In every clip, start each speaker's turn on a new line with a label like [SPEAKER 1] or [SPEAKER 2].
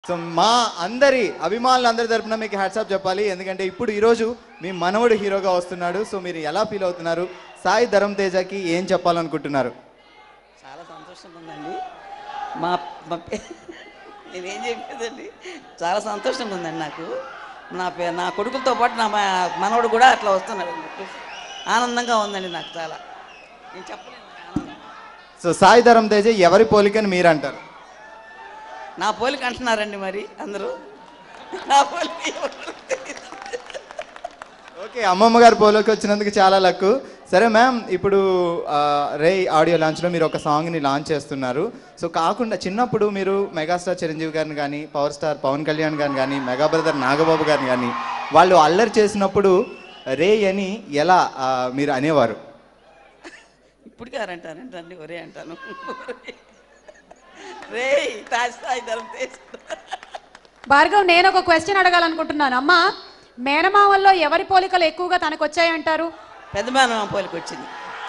[SPEAKER 1] So మా అందరి అభిమానులు అందరి తరపున మీకు హ్యాట్సాప్ చెప్పాలి ఎందుకంటే ఇప్పుడు ఈరోజు మీ మనవడు హీరోగా వస్తున్నాడు సో మీరు ఎలా ఫీల్ అవుతున్నారు సాయి ధరం తేజకి ఏం చెప్పాలనుకుంటున్నారు
[SPEAKER 2] చాలా సంతోషంగా ఉందండి మా మా పే- నేనేం చెప్పేదండి చాలా సంతోషంగా ఉందండి నాకు నా పే నా కొడుకులతో పాటు నా మా మనవడు కూడా అట్లా వస్తున్నాడు అని చెప్పేసి ఆనందంగా ఉందండి నాకు చాలా నేను చెప్పలేను నాకు ఆనందం
[SPEAKER 1] సో సాయి ధరం తేజ ఎవరి పోలికని మీరు అంటారు
[SPEAKER 2] నా పోలిక అంటున్నారండి మరి అందరూ నా పోలిక ఎవరు తెలియదు.
[SPEAKER 1] ఓకే అమ్మమ్మ గారి పోలోకి వచ్చినందుకు చాలా లక్ సరే మ్యామ్ ఇప్పుడు ఆ, రే ఆడియో లాంచ్లో మీరు ఒక సాంగ్ని లాంచ్ చేస్తున్నారు సో కాకుండా చిన్నప్పుడు మీరు మెగాస్టార్ చిరంజీవి గారిని కానీ పవర్ స్టార్ పవన్ కళ్యాణ్ గారిని కానీ మెగా బ్రదర్ నాగబాబు గారిని కానీ వాళ్ళు అల్లరి చేసినప్పుడు రే అని ఎలా ఆ, మీరు అనేవారు
[SPEAKER 2] ఇప్పుడు గారు అంటారంటండి ఒరే అంటాను రే తాస్తాయి ధరం తీసుకుంటా
[SPEAKER 3] భార్గవ్ నేను ఒక క్వశ్చన్ అడగాలనుకుంటున్నాను అమ్మా మేనమామల్లో ఎవరి పోలికలు ఎక్కువగా తనకు వచ్చాయంటారు
[SPEAKER 2] పెద్ద మేనమామ పోలిక వచ్చింది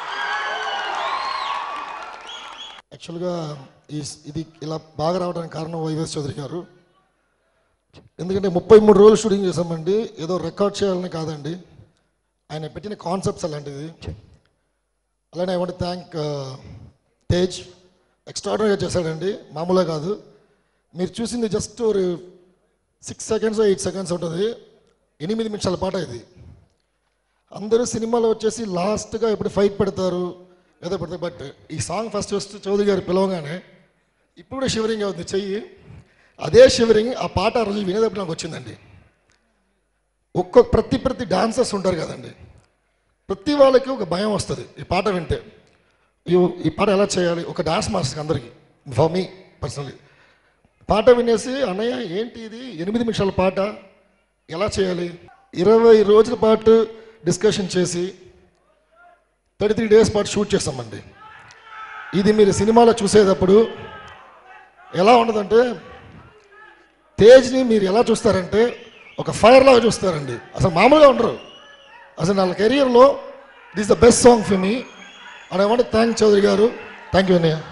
[SPEAKER 4] యాక్చువల్గా ఈ ఇది ఇలా బాగా రావడానికి కారణం వైవేస్ చౌదరి గారు ఎందుకంటే ముప్పై మూడు రోజులు షూటింగ్ చేసామండి ఏదో రికార్డ్ చేయాలని కాదండి ఆయన పెట్టిన కాన్సెప్ట్స్ అలాంటిది అలానే ఐ వాంట్ థ్యాంక్ తేజ్ ఎక్స్ట్రాడనరీగా చేశాడండి మామూలుగా కాదు మీరు చూసింది జస్ట్ ఒక సిక్స్ సెకండ్స్ ఎయిట్ సెకండ్స్ ఉంటుంది ఎనిమిది నిమిషాల పాట ఇది అందరూ సినిమాలో వచ్చేసి లాస్ట్గా ఎప్పుడు ఫైట్ పెడతారు ఏదో పెడతారు బట్ ఈ సాంగ్ ఫస్ట్ వస్తూ చౌదరి గారు పిలవగానే ఇప్పుడు కూడా షివరింగ్ అవుతుంది చెయ్యి అదే షివరింగ్ ఆ పాట ఆ రోజు వినేటప్పుడు నాకు వచ్చిందండి ఒక్కొక్క ప్రతి ప్రతి డాన్సర్స్ ఉంటారు కదండి ప్రతి వాళ్ళకి ఒక భయం వస్తుంది ఈ పాట వింటే అయ్యో ఈ పాట ఎలా చేయాలి ఒక డాన్స్ మాస్టర్ అందరికీ ఫర్ మీ పర్సనలీ పాట వినేసి అన్నయ్య ఏంటి ఇది ఎనిమిది నిమిషాల పాట ఎలా చేయాలి ఇరవై రోజుల పాటు డిస్కషన్ చేసి థర్టీ త్రీ డేస్ పాటు షూట్ చేస్తామండి ఇది మీరు సినిమాలో చూసేటప్పుడు ఎలా ఉండదంటే తేజ్ని మీరు ఎలా చూస్తారంటే ఒక ఫైర్ లాగా చూస్తారండి అసలు మామూలుగా ఉండరు అసలు నా కెరియర్లో this the best song for me and I want thank Chowdary garu thank you అన్నయ్య